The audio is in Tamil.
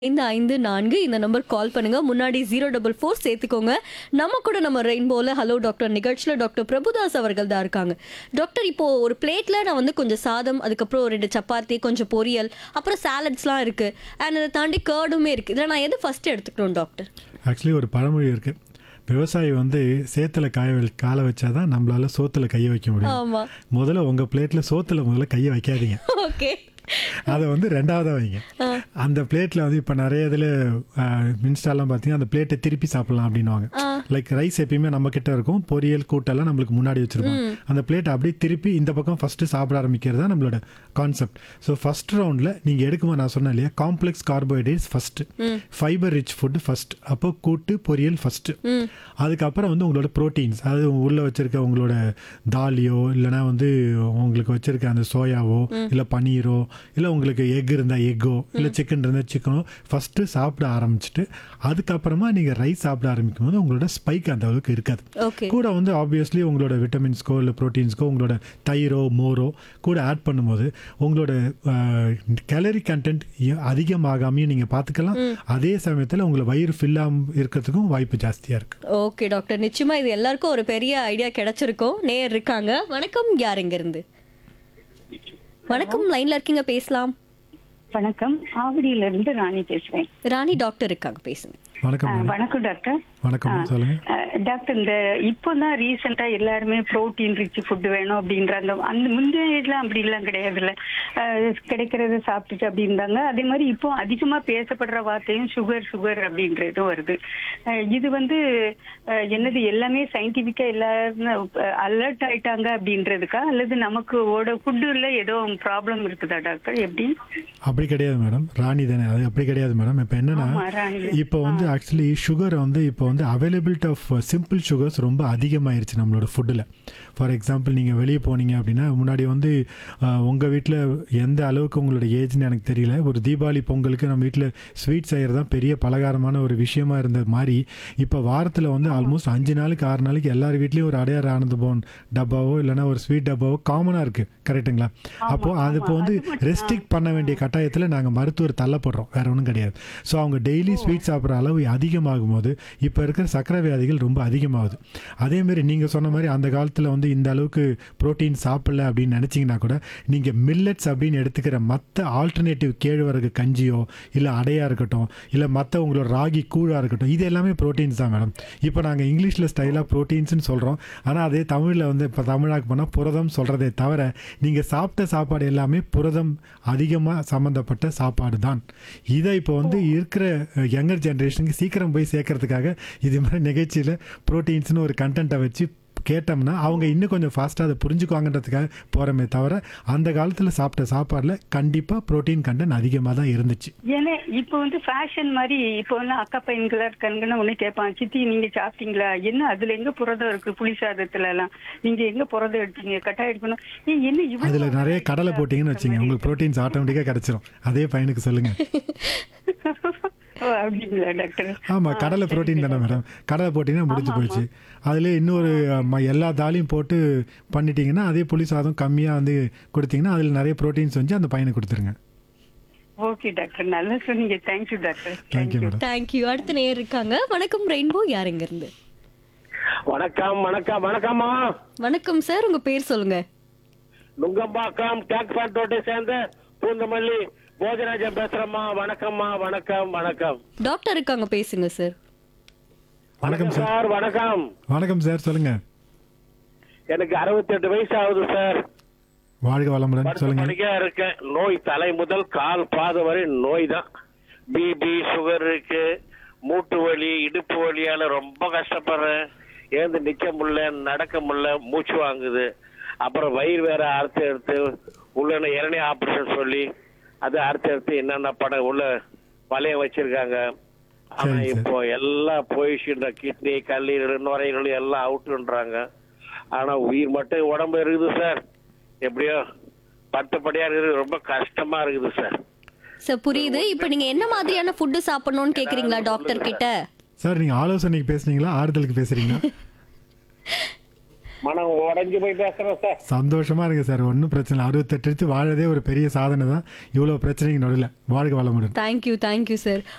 ஐந்து ஐந்து நான்கு இந்த நம்பர் கால் பண்ணுங்க முன்னாடி ஜீரோ டபுள் ஃபோர் சேர்த்துக்கோங்க நம்ம கூட நம்ம ரெயின்போல ஹலோ டாக்டர் நிகழ்ச்சியில் டாக்டர் பிரபுதாஸ் அவர்கள் தான் இருக்காங்க டாக்டர் இப்போ ஒரு பிளேட்ல நான் வந்து கொஞ்சம் சாதம் அதுக்கப்புறம் ஒரு ரெண்டு சப்பாத்தி கொஞ்சம் பொரியல் அப்புறம் சாலட்ஸ்லாம் இருக்கு அண்ட் அதை தாண்டி கேர்டுமே இருக்கு இதில் நான் எது ஃபர்ஸ்ட் எடுத்துக்கணும் டாக்டர் ஆக்சுவலி ஒரு பழமொழி இருக்கு விவசாயி வந்து சேத்துல காய வை- கால வச்சாதான் நம்மளால சோத்துல கைய வைக்க முடியும் ஆமா முதல்ல உங்க பிளேட்ல சோத்துல முதல்ல கைய வைக்காதீங்க ஓகே அதை வந்து ரெண்டாவதா வைங்க அந்த பிளேட்ல வந்து இப்போ நிறைய இதில் இன்ஸ்டாலாம் பார்த்தீங்கன்னா அந்த பிளேட்டை திருப்பி சாப்பிடலாம் அப்படின்னுவாங்க லைக் ரைஸ் எப்பயுமே நம்ம கிட்ட இருக்கும் பொரியல் கூட்டெல்லாம் நம்மளுக்கு முன்னாடி வச்சிருப்போம் அந்த பிளேட் அப்படியே திருப்பி இந்த பக்கம் ஃபர்ஸ்ட் சாப்பிட ஆரம்பிக்கிறது தான் நம்மளோட கான்செப்ட் ஸோ ஃபர்ஸ்ட் ரவுண்டில் நீங்கள் எடுக்கும்போது நான் சொன்னேன் இல்லையா complex carbohydrates first fibre rich food first அப்போ கூட்டு பொரியல் ஃபர்ஸ்ட் அதுக்கப்புறம் வந்து உங்களோட ப்ரோட்டீன்ஸ் அது உள்ள வச்சிருக்க உங்களோட தாலியோ இல்லைனா வந்து உங்களுக்கு வச்சிருக்க அந்த சோயாவோ இல்லை பன்னீரோ இல்லை உங்களுக்கு எக் இருந்தால் எக்கோ இல்லை சிக்கன் இருந்தால் சிக்கனோ ஃபஸ்ட்டு சாப்பிட ஆரம்பிச்சுட்டு அதுக்கப்புறமா நீங்கள் ரைஸ் சாப்பிட ஆரம்பிக்கும் போது உங்களோட ஸ்பைக் அந்த அளவுக்கு இருக்காது ஓகே கூட வந்து ஆப்வியஸ்லி உங்களோட விட்டமின்ஸ்க்கோ இல்லை ப்ரோட்டீன்ஸ்க்கோ உங்களோட தயிரோ மோரோ கூட ஆட் பண்ணும்போது உங்களோட கேலரி கண்டென்ட் அதிகமாகாமையும் நீங்கள் பார்த்துக்கலாம் அதே சமயத்தில் உங்களை வயிறு ஃபில்லாம இருக்கிறதுக்கும் வாய்ப்பு ஜாஸ்தியாக இருக்குது ஓகே டாக்டர் நிச்சயமா இது எல்லாருக்கும் ஒரு பெரிய ஐடியா கிடைச்சிருக்கும் நேர் இருக்காங்க வணக்கம் யார் இங்க இருந்து வணக்கம் லைன்ல இருக்கீங்க பேசலாம் வணக்கம் ஆவடியில இருந்து ராணி பேசுறேன் ராணி டாக்டர் இருக்காங்க பேசுங்க வணக்கம் அஹ், மேடம். வணக்கம் டாக்டர் வணக்கம் சொல்லுங்க அஹ், டாக்டர் இந்த இப்போதான் ரீசெண்டா எல்லாருமே புரோட்டீன் ரிச் ஃபுட் வேணும் அப்படின்றாங்க அந்த முந்தைய ஏஜ்ல அப்படி எல்லாம் கிடையாதுல்ல அஹ், கிடைக்கிறத சாப்பிட்டுட்டு அப்படின்றாங்க அதே மாதிரி இப்போ அதிகமா பேசப்படுற வார்த்தையும் சுகர் சுகர் அப்படின்றது வருது அஹ், இது வந்து அஹ், என்னது எல்லாமே சயின்டிபிக்கா எல்லாரும் அலர்ட் ஆயிட்டாங்க அப்படின்றதுக்கா அல்லது நமக்கு ஓட ஃபுட்டுல ஏதோ ப்ராப்ளம் இருக்குதா டாக்டர் எப்படி அப்படி கிடையாது மேடம் ராணி தானே அது அப்படி கிடையாது மேடம் இப்போ என்னன்னா ஆமா, ராணி. இப்போ வந்து ஆக்சுவலி சுகர் வந்து இப்போ வந்து அவைலபிலிட்டி ஆஃப் சிம்பிள் சுகர்ஸ் ரொம்ப அதிகமாயிருச்சு நம்மளோட ஃபுட்டில் ஃபார் எக்ஸாம்பிள் நீங்கள் வெளியே போனீங்க அப்படின்னா முன்னாடி வந்து உங்கள் வீட்டில் எந்த அளவுக்கு உங்களோட ஏஜ்னு எனக்கு தெரியல ஒரு தீபாவளி பொங்கலுக்கு நம்ம வீட்டில் ஸ்வீட் செய்கிறது தான் பெரிய பலகாரமான ஒரு விஷயமா இருந்த மாதிரி இப்போ வாரத்தில் வந்து ஆல்மோஸ்ட் அஞ்சு நாளைக்கு ஆறு நாளைக்கு எல்லார் வீட்லேயும் ஒரு அடையாறு ஆனந்த பவன் டப்பாவோ இல்லைன்னா ஒரு ஸ்வீட் டப்பாவோ காமனாக இருக்குது கரெக்ட்டுங்களா அப்போது அது இப்போ வந்து ரெஸ்ட்ரிக்ட் பண்ண வேண்டிய கட்டாயத்தில் நாங்கள் மருத்துவர் தள்ளப்படுறோம் வேற ஒன்றும் கிடையாது ஸோ அவங்க டெய்லி ஸ்வீட் சாப்பிட்ற அளவு அதிகமாகும் போது இப்போ இருக்கிற சக்கரை வியாதிகள் ரொம்ப அதிகமாகுது அதேமாரி நீங்கள் சொன்ன மாதிரி அந்த காலத்தில் வந்து இந்த அளவுக்கு புரோட்டீன் சாப்பிடல அப்படின்னு நினச்சிங்கன்னா கூட நீங்கள் மில்லட்ஸ் அப்படின்னு எடுத்துக்கிற மற்ற ஆல்டர்னேட்டிவ் கேழ்வரகு கஞ்சியோ இல்லை அடையாக இருக்கட்டும் இல்லை மற்ற உங்களோட ராகி கூழாக இருக்கட்டும் இது எல்லாமே ப்ரோட்டீன்ஸ் தான் மேடம் இப்போ நாங்கள் இங்கிலீஷில் ஸ்டைலாக ப்ரோட்டீன்ஸ்னு சொல்கிறோம் ஆனால் அதே தமிழில் வந்து இப்போ தமிழாக்கு போனால் புரதம் சொல்கிறதே தவிர நீங்கள் சாப்பிட்ட சாப்பாடு எல்லாமே புரதம் அதிகமாக சம்மந்தப்பட்ட சாப்பாடு தான் இதை இப்போ வந்து இருக்கிற யங்கர் ஜென்ரேஷனுக்கு சீக்கிரம் போய் சேர்க்கறதுக்காக இது மாதிரி நிகழ்ச்சியில் ப்ரோட்டீன்ஸ்னு ஒரு கண்டென்ட்டை வச்சு கேட்டோம்னா அவங்க இன்னும் கொஞ்சம் ஃபாஸ்ட்டாக அதை புரிஞ்சுக்குவாங்கன்றதுக்காக போகிறோமே தவிர அந்த காலத்தில் சாப்பிட்ட சாப்பாடில் கண்டிப்பாக ப்ரோட்டீன் கண்டென்ட் அதிகமாக தான் இருந்துச்சு ஏன்னா இப்போ வந்து ஃபேஷன் மாதிரி இப்போ வந்து அக்கா பையன்களா இருக்காங்கன்னு உடனே கேட்பான் சித்தி நீங்க சாப்பிட்டீங்களா என்ன அதுல எங்க புரதம் இருக்கு புளி சாதத்துல எல்லாம் நீங்க எங்க புரதம் எடுத்தீங்க கட்டாயம் எடுக்கணும் ஏய், என்ன இவ்வளவு அதில் நிறைய கடலை போட்டிங்கன்னு வச்சுங்க உங்களுக்கு ப்ரோட்டீன்ஸ் ஆட்டோமேட்டிக்காக கிடச்சிரும் அதே பையனுக்கு சொல்லுங்கள் ஓ, அப்படிங்களா டாக்டர் ஆமாம் கடலை ப்ரோட்டீன் தானே மேடம் கடலை போட்டிங்கன்னா முடிஞ்சு போயிடுச்சு அதில் இன்னொரு ம, எல்லா தாலியும் போட்டு பண்ணிட்டீங்கன்னா அதே புளி சாதம் கம்மியாக வந்து கொடுத்தீங்கன்னா அதில் நிறைய ப்ரோட்டீன்ஸ் வந்து அந்த பையனுக்கு கொடுத்துருங்க ஓகே டாக்டர் நல்லா சொன்னீங்க thank you doctor thank you madam thank you அடுத்த நேர் இருக்காங்க வணக்கம் ரெயின்போ யார் இங்க இருந்து வணக்கம் வணக்கம் வணக்கம்மா வணக்கம் சார் உங்க பேர் சொல்லுங்க நுங்கம்பாக்கம் டேக் ஃபேக்டோட்டை சேர்ந்த பூந்தமல்லி போஜராஜன் பேசுறேம்மா வணக்கம்மா வணக்கம் வணக்கம் டாக்டர் இருக்காங்க பேசுங்க சார் வணக்கம் சார் சார் வணக்கம் வணக்கம் சார் சொல்லுங்கள் எனக்கு 68 வயசு ஆகுது சார் வாழ்க வளமுடன் படுத்த சொல்லுங்கள் படுக்கையா இருக்கேன் நோய் தலை முதல் கால் பாதம் வரை நோய் தான் பிபி சுகர் இருக்கு மூட்டு வலி இடுப்பு வலியால ரொம்ப கஷ்டப்படுறேன் ஏந்து நிக்க முடியல நடக்க முடியல மூச்சு வாங்குது அப்புறம் வயிறு வேற அறுத்து எடுத்து உள்ள இரணி ஆபரேஷன் சொல்லி அது அறுத்து எடுத்து என்னென்ன படம் உள்ள வளையம் வச்சிருக்காங்க ஆனா சரி, சரி. இப்போ எல்லாம் போயிடுச்சு இந்த கிட்னி கல்லீரல் நுரையீரல் எல்லாம் அவுட்டுன்றாங்க ஆனா உயிர் மட்டும் உடம்பு இருக்குது சார் எப்படியோ பட்டுப்படியா இருக்குது ரொம்ப கஷ்டமா இருக்குது சார் சார் புரியுது இப்போ நீங்க என்ன மாதிரியான ஃபுட்டு சாப்பிடணும்னு கேக்குறீங்களா டாக்டர் கிட்ட சார் நீங்கள் ஆலோசனைக்கு பேசுனீங்களா ஆறுதலுக்கு பேசுகிறீங்களா மனம் உடைஞ்சு போய் பேசுறேன் சார் சந்தோஷமா இருக்கு சார் ஒன்றும் பிரச்சனை இல்லை அறுபத்தெட்டு எடுத்து வாழறதே ஒரு பெரிய சாதனை தான் இவ்வளோ பிரச்சனைக்கு நடுவில் வாழ்க வளமுடன் தேங்க்யூ தேங்க்யூ சார்